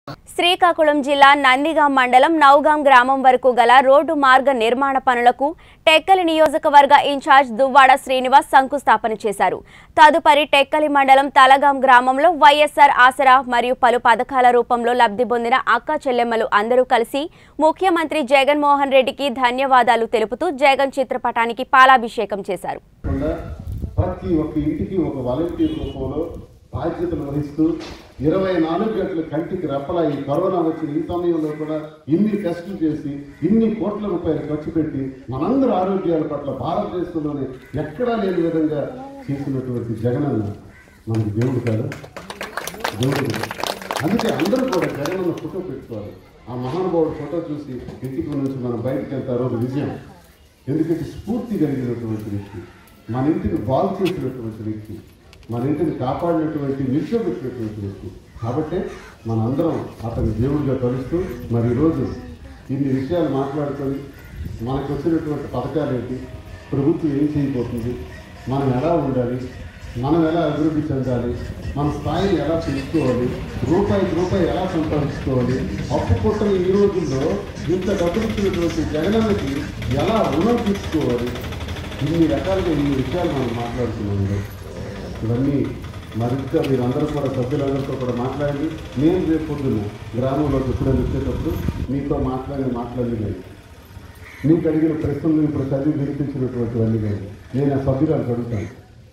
శ్రీకాకుళం జిల్లా నందిగాం మండలం నౌగాం గ్రామం వరకు గల రోడ్డు మార్గ నిర్మాణ పనులకు టెక్కలి నియోజకవర్గ ఇన్ఛార్జ్ దువ్వాడ శ్రీనివాస్ శంకుస్థాపన చేశారు తదుపరి టెక్కలి మండలం తలగాం గ్రామంలో వైఎస్ఆర్ ఆసరా మరియు పలు పథకాల రూపంలో లబ్ధి పొందిన అక్క చెల్లెమ్మలు అందరూ కలిసి ముఖ్యమంత్రి జగన్మోహన్ రెడ్డికి ధన్యవాదాలు తెలుపుతూ జగన్ చిత్రపటానికి పాలాభిషేకం చేశారు కాకుండా ప్రతి ఒక్క ఇంటికి ఒక వాలంటీర్ రూపంలో బాధ్యతలు వహిస్తూ ఇరవై నాలుగు గంటల కంటికి రెప్పలా ఈ కరోనా వచ్చిన ఈ సమయంలో కూడా ఇన్ని టెస్టులు చేసి ఇన్ని కోట్ల రూపాయలు ఖర్చు పెట్టి మనందరి ఆరోగ్యాల పట్ల భారతదేశంలోనే ఎక్కడా లేని విధంగా చేసినటువంటి జగనన్న మనకి దేవుడు కాదు దేవుడు కాదు. అందుకే అందరూ కూడా జగనన్న ఫోటో పెట్టుకోవాలి ఆ మహానుభావుడు ఫోటో చూసి ఇంటికి నుంచి మనం బయటకు వెళ్తారో అది విజయం ఎందుకంటే స్ఫూర్తి కలిగినటువంటి వ్యక్తి మన ఇంటిని బాగు చేసినటువంటి వ్యక్తి మన ఇంటిని కాపాడినటువంటి నిల్చోబెట్టినటువంటి వ్యక్తి కాబట్టి మనందరం అతని దేవుడిగా కలుస్తూ మరి ఈరోజు ఇన్ని విషయాలు మాట్లాడుకొని మనకు వచ్చినటువంటి పథకాలు ఏంటి ప్రభుత్వం ఏం చేయబోతుంది మనం ఎలా ఉండాలి మనం ఎలా అభివృద్ధి చెందాలి మన స్థాయిని ఎలా పెంచుకోవాలి రూపాయికి రూపాయి ఎలా సంపాదించుకోవాలి అప్పు పుట్టని ఈ రోజుల్లో ఇంత డబ్బులు ఇచ్చినటువంటి జగనన్నకి ఎలా రుణం తీసుకోవాలి ఇన్ని రకాలుగా ఇన్ని విషయాలు మనం మాట్లాడుతున్నాం ఈరోజు. ఇవన్నీ మరింత మీరందరూ కూడా సభ్యులందరితో కూడా మాట్లాడి నేను రేపు పొద్దున్న గ్రామంలోకి ఎప్పుడైనా వచ్చేటప్పుడు మీతో మాట్లాడి మాట్లాడి మీకు అడిగిన ప్రశ్నలు ఇప్పుడు చదివి వినిపించినటువంటివన్నీ కానీ నేను ఆ సభ్యురాలు అడుగుతాను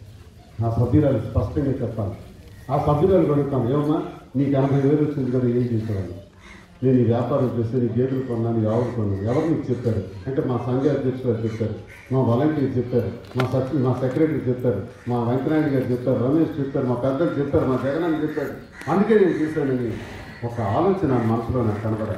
ఆ సభ్యురాలు స్పష్టంగా చెప్పాలి ఆ సభ్యురాలు అడుగుతాను ఏమన్నా నీకు ఎనభై వేలు వచ్చింది కదా ఏం చేసేవాళ్ళు నేను ఈ వ్యాపారం చేస్తే నీ గేదెలు కొన్నాను ఈ ఆవులు కొన్నాను ఎవరు నీకు చెప్పారు అంటే మా సంఘ అధ్యక్షులు గారు చెప్పారు మా వాలంటీర్ చెప్పారు మా సచ్ మా సెక్రటరీ చెప్పారు మా వెంకనాయుడు గారు చెప్పారు రమేష్ చెప్పారు మా పెద్దలు చెప్పారు మా జగన్ చెప్పారు అందుకే నేను చేశానని ఒక ఆలోచన నా మనసులో నాకు కనబడాలి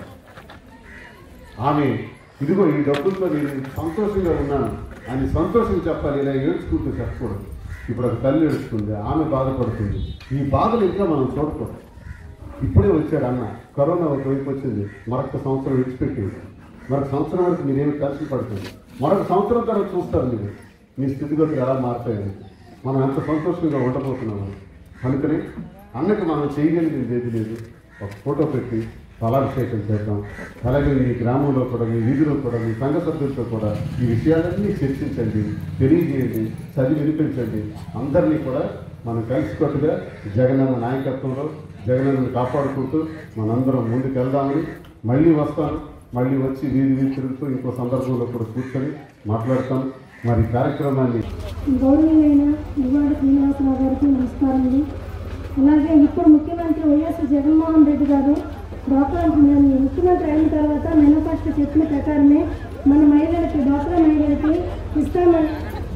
ఆమె ఇదిగో ఈ డబ్బులతో నేను సంతోషంగా ఉన్నాను అని సంతోషం చెప్పాలి ఇలా ఏడ్చుకుంటూ చెప్పకూడదు ఇప్పుడు ఒక తల్లి ఏడుస్తుంది ఆమె బాధపడుతుంది ఈ బాధలు ఇంకా మనం చూడకూడదు ఇప్పుడే వచ్చాడు అన్న కరోనా ఒకవైపు వచ్చింది మరొక సంవత్సరం విడిచిపెట్టింది మరొక సంవత్సరం వరకు మీరేమి కలిసి పడుతుంది మరొక సంవత్సరం తర్వాత చూస్తారు మీరు మీ స్థితిగతులు ఎలా మారుతాయని మనం ఎంత సంతోషంగా ఉండబోతున్నాము అందుకని అన్నకి మనం చేయగలిగింది ఏది లేదు ఒక ఫోటో పెట్టి ఫలాభిషేకం చేద్దాం అలాగే మీ గ్రామంలో కూడా మీ వీధిలో కూడా మీ సంఘ సభ్యులతో కూడా ఈ విషయాలన్నీ చర్చించండి తెలియజేయండి చదివి వినిపించండి అందరినీ కూడా మనం కలిసికట్టుగా జగనన్న నాయకత్వంలో జగనన్నను కాపాడుకుంటూ మనందరం ముందుకు వెళ్దామని మళ్ళీ వస్తాను మళ్ళీ వచ్చి వీధి వీధి తిరుగుతూ ఇంకో సందర్భంలో కూడా కూర్చొని మాట్లాడతాం మరి ఈ కార్యక్రమాన్ని గౌరవమైన దువ్వాడ శ్రీనివాసరావు గారికి నమస్కారం అండి అలాగే ఇప్పుడు ముఖ్యమంత్రి వైఎస్ జగన్మోహన్ రెడ్డి గారు డాక్టర్ ముఖ్యమంత్రి అయిన తర్వాత మేనిఫెస్టో చెప్పిన ప్రకారమే మన మహిళలకి డాక్టర్ మహిళలకి ఇస్తామని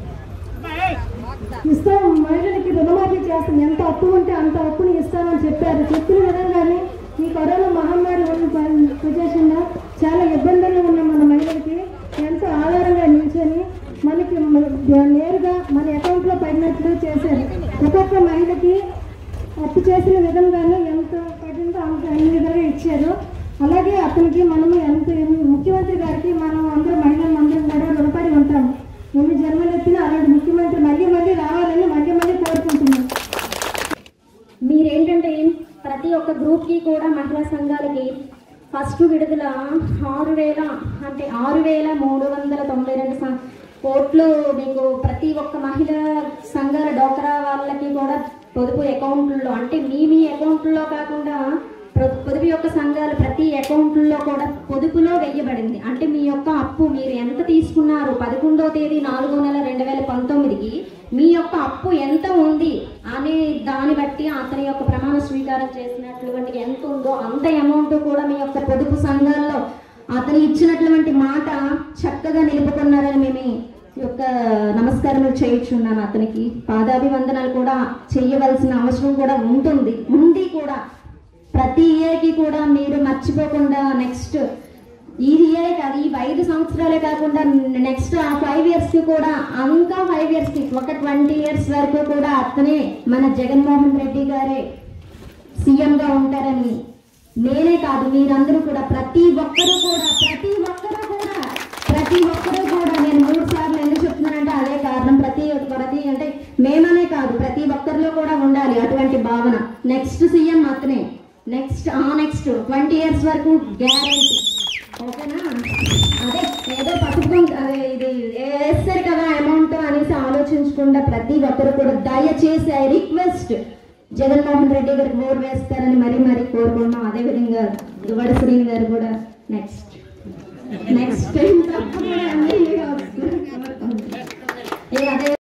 ఇస్తాం మహిళలకి రుణమాఫీ చేస్తాం ఎంత అప్పు ఉంటే అంత అప్పుని ఇస్తామని చెప్పారు చెప్పిన విధంగానే ఈ కరోనా మహమ్మారి ఉన్న పొజిషన్లో చాలా ఇబ్బందులు ఉన్న మన మహిళలకి ఎంతో ఆధారంగా నిల్చొని మనకి మ- నేరుగా మన అకౌంట్లో పడినట్లు చేశారు ఒక్కొక్క మహిళకి అప్పు చేసిన విధంగానే ఎంత పడిందో అంత అన్ని విధాలుగా ఇచ్చారు అలాగే అతనికి మనము ఎంత ముఖ్యమంత్రి గారికి మనం అందరం మహిళలు అందరం కూడా రుణపడి ఉంటాము ఎన్ని జన్మలు ఎత్తినా అలాంటి ముఖ్యమంత్రి మళ్ళీ మళ్ళీ రావాలని మళ్ళీ మళ్ళీ కోరుకుంటున్నాం మీరేంటంటే ప్రతి ఒక్క గ్రూప్కి కూడా మహిళా సంఘాలకి ఫస్ట్ విడుదల ఆరు వేల అంటే ఆరు వేల మూడు వందల తొంభై రెండు సం- కోట్లు మీకు ప్రతి ఒక్క మహిళా సంఘాల డోక్రా వాళ్ళకి కూడా పొదుపు అకౌంట్లో అంటే మీ మీ అకౌంట్లో కాకుండా ప్ర- పొదుపు యొక్క సంఘాలు ప్రతి అకౌంట్లో కూడా పొదుపులో వెయ్యబడింది అంటే మీ యొక్క అప్పు మీరు ఎంత తీసుకున్నారు పదకొండవ తేదీ నాలుగో నెల రెండు వేల పంతొమ్మిదికి మీ యొక్క అప్పు ఎంత ఉంది అనే దాన్ని బట్టి అతని యొక్క ప్రమాణ స్వీకారం చేసినటువంటి ఎంత ఉందో అంత అమౌంట్ కూడా మీ యొక్క పొదుపు సంఘాల్లో అతను ఇచ్చినటువంటి మాట చక్కగా నిలుపుకున్నారని మేము ఈ యొక్క నమస్కారములు చేయించున్నాను అతనికి పాదాభివందనాలు కూడా చేయవలసిన అవసరం కూడా ఉంటుంది ఉంది కూడా ప్రతి ఇయర్కి కూడా మీరు మర్చిపోకుండా నెక్స్ట్ ఈ ఇయరే కాదు ఈ ఐదు సంవత్సరాలే కాకుండా నెక్స్ట్ ఆ ఫైవ్ ఇయర్స్ కి కూడా ఇంకా ఫైవ్ ఇయర్స్ కి ఒక ట్వంటీ ఇయర్స్ వరకు కూడా అతనే మన జగన్మోహన్ రెడ్డి గారే సీఎం గా ఉంటారని నేనే కాదు మీరందరూ కూడా ప్రతి ఒక్కరూ కూడా ప్రతి ఒక్కరూ కూడా ప్రతి ఒక్కరూ కూడా నేను మూడు సార్లు ఎందుకు చెప్తున్నానంటే అదే కారణం ప్రతి ప్రతి అంటే మేమనే కాదు ప్రతి ఒక్కరిలో కూడా ఉండాలి అటువంటి భావన నెక్స్ట్ సీఎం అతనే నెక్స్ట్ ఆ నెక్స్ట్ ట్వంటీ ఇయర్స్ వరకు గ్యారంటీ ఓకేనా అదే ఏదో పసుపు కుంకు- అదే ఇది వేస్తారు కదా అమౌంట్ అనేసి ఆలోచించకుండా ప్రతి ఒక్కరు కూడా దయచేసి ఐ రిక్వెస్ట్ జగన్మోహన్ రెడ్డి గారికి ఓటు వేస్తారని మరీ మరీ కోరుకున్నాం అదేవిధంగా దువ్వడ శ్రీని గారు కూడా నెక్స్ట్ నెక్స్ట్ టైం తప్పకుండా ఎమ్మెల్యేగా వస్తారు. ఇక అదే